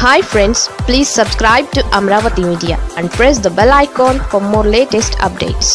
hi friends please subscribe to Amaravati media and press the bell icon for more latest updates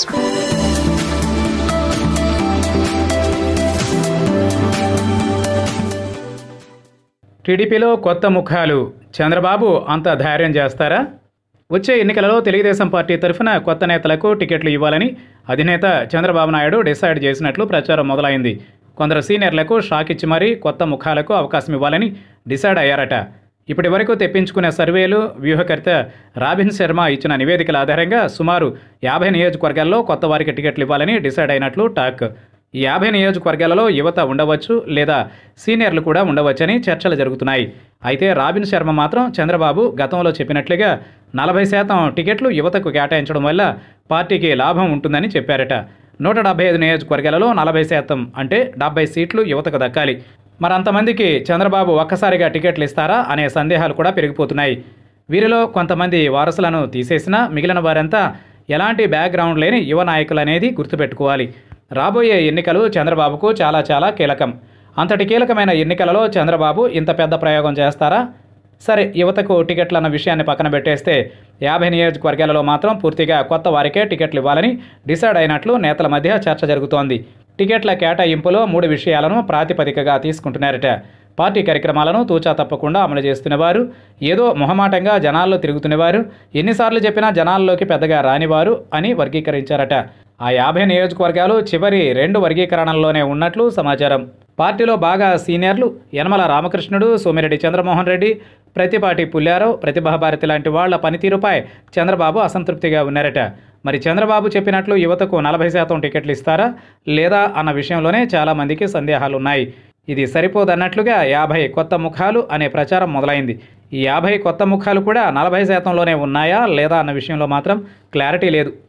టీడీపీలో కొత్త ముఖాలు చంద్రబాబు అంత ధైర్యం చేస్తారా వచ్చే ఎన్నికలలో తెలుగుదేశం పార్టీ తరఫున కొత్త నేతలకు టికెట్లు ఇవ్వాలని అధినేత చంద్రబాబు నాయుడు డిసైడ్ చేసినట్లు ప్రచారం మొదలైంది కొందరు సీనియర్లకు షాక్ ఇచ్చి మరీ కొత్త ముఖాలకు అవకాశం ఇవ్వాలని డిసైడ్ అయ్యారట ఇప్పటి వరకు తెప్పించుకునే సర్వేలు వ్యూహకర్త రాబిన్ శర్మ ఇచ్చిన నివేదికల ఆధారంగా సుమారు యాభై నియోజకవర్గాల్లో కొత్త వారికి టికెట్లు ఇవ్వాలని డిసైడ్ అయినట్లు టాక్ ఈ యాభై నియోజకవర్గాలలో యువత ఉండవచ్చు లేదా సీనియర్లు కూడా ఉండవచ్చని చర్చలు జరుగుతున్నాయి అయితే రాబిన్ శర్మ మాత్రం చంద్రబాబు గతంలో చెప్పినట్లుగా నలభై శాతం టికెట్లు యువతకు కేటాయించడం వల్ల పార్టీకి లాభం ఉంటుందని చెప్పారట నూట డెబ్బై ఐదు నియోజకవర్గాలలో నలభై శాతం అంటే డెబ్బై సీట్లు యువతకు దక్కాలి మరి అంతమందికి చంద్రబాబు ఒక్కసారిగా టికెట్లు ఇస్తారా అనే సందేహాలు కూడా పెరిగిపోతున్నాయి వీరిలో కొంతమంది వారసులను తీసేసినా మిగిలిన వారంతా ఎలాంటి బ్యాక్గ్రౌండ్ లేని యువ నాయకులు అనేది గుర్తుపెట్టుకోవాలి రాబోయే ఎన్నికలు చంద్రబాబుకు చాలా చాలా కీలకం అంతటి కీలకమైన ఎన్నికలలో చంద్రబాబు ఇంత పెద్ద ప్రయోగం చేస్తారా సరే యువతకు టికెట్లు అన్న విషయాన్ని పక్కన పెట్టేస్తే యాభై నియోజకవర్గాలలో మాత్రం పూర్తిగా కొత్త వారికే టికెట్లు ఇవ్వాలని డిసైడ్ అయినట్లు నేతల మధ్య చర్చ జరుగుతోంది టికెట్ల కేటాయింపులో మూడు విషయాలను ప్రాతిపదికగా తీసుకుంటున్నారట పార్టీ కార్యక్రమాలను తూచా తప్పకుండా అమలు చేస్తున్నవారు ఏదో మొహమాటంగా జనాల్లో తిరుగుతున్నవారు ఎన్నిసార్లు చెప్పినా జనాల్లోకి పెద్దగా రానివారు అని వర్గీకరించారట ఆ యాభై నియోజకవర్గాలు చివరి రెండు వర్గీకరణల్లోనే ఉన్నట్లు సమాచారం పార్టీలో బాగా సీనియర్లు యనమల రామకృష్ణుడు సోమిరెడ్డి చంద్రమోహన్ రెడ్డి ప్రతిపాటి పుల్లారావు ప్రతిభాభారతి లాంటి వాళ్ల పనితీరుపై చంద్రబాబు అసంతృప్తిగా ఉన్నారట మరి చంద్రబాబు చెప్పినట్లు యువతకు నలభై శాతం టికెట్లు ఇస్తారా లేదా అన్న విషయంలోనే చాలామందికి సందేహాలున్నాయి ఇది సరిపోదన్నట్లుగా యాభై కొత్త ముఖాలు అనే ప్రచారం మొదలైంది ఈ యాభై కొత్త ముఖాలు కూడా నలభై శాతంలోనే ఉన్నాయా లేదా అన్న విషయంలో మాత్రం క్లారిటీ లేదు